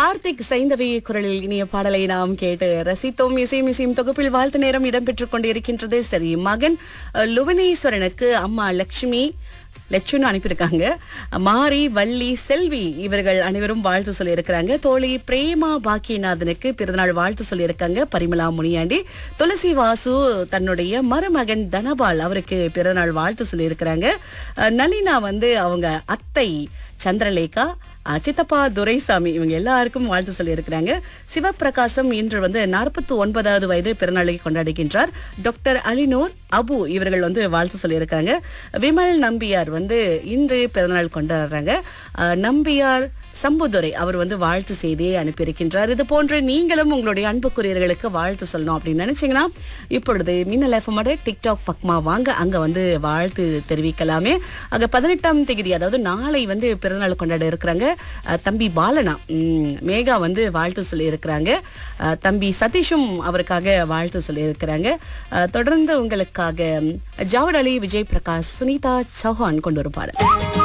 கார்த்திக் சைந்தவி குரலில் இனிய பாடலை நாம் கேட்டு ரசித்தோம் இசையும் இசையும் தொகுப்பில் வாழ்த்து நேரம் இடம்பெற்றுக் கொண்டிருக்கின்றது சரி மகன் அஹ், லுவனேஸ்வரனுக்கு அம்மா லட்சுமி லட்சுன்னு அனுப்பியிருக்காங்க மாரி வள்ளி செல்வி இவர்கள் அனைவரும் வாழ்த்து சொல்லியிருக்கிறாங்க தோழி பிரேமா பாக்கியநாதனுக்கு பிறந்தநாள் வாழ்த்து சொல்லியிருக்காங்க பரிமளா முனியாண்டி துளசி வாசு தன்னுடைய மருமகன் தனபால் அவருக்கு பிறந்தநாள் வாழ்த்து சொல்லியிருக்கிறாங்க அஹ், நளினா வந்து அவங்க அத்தை சந்திரலேகா அஹ், சித்தப்பா துரைசாமி இவங்க எல்லாருக்கும் வாழ்த்து சொல்லியிருக்கிறாங்க சிவபிரகாசம் இன்று வந்து நாற்பத்தி ஒன்பதாவது வயது பிறநாளை கொண்டாடுகின்றார் டாக்டர் அலினூர் அபு இவர்கள் வந்து வாழ்த்து சொல்லியிருக்காங்க விமல் நம்பியார் வந்து இன்று பிறந்தநாள் கொண்டாடுறாங்க அஹ், நம்பியார் சம்புதுரை அவர் வந்து வாழ்த்து செய்தியை அனுப்பியிருக்கின்றார் இது போன்று நீங்களும் உங்களுடைய அன்புக்குரியர்களுக்கு வாழ்த்து சொல்லணும் அப்படின்னு நினைச்சீங்கன்னா இப்பொழுது மின்னல் எஃப்எம்மோட டிக்டாக் பக்கமா வாங்க அங்க வந்து வாழ்த்து தெரிவிக்கலாமே அங்க பதினெட்டாம் தேதி அதாவது நாளை வந்து பிறந்தநாள் கொண்டாட இருக்கிறாங்க அஹ், தம்பி பாலனா உம், மேகா வந்து வாழ்த்து சொல்லி இருக்கிறாங்க தம்பி சதீஷும் அவருக்காக வாழ்த்து சொல்லி இருக்கிறாங்க தொடர்ந்து உங்களுக்காக ஜாவட் அலி விஜய் பிரகாஷ் சுனிதா சௌஹான் கொண்டு வரும் பாடல்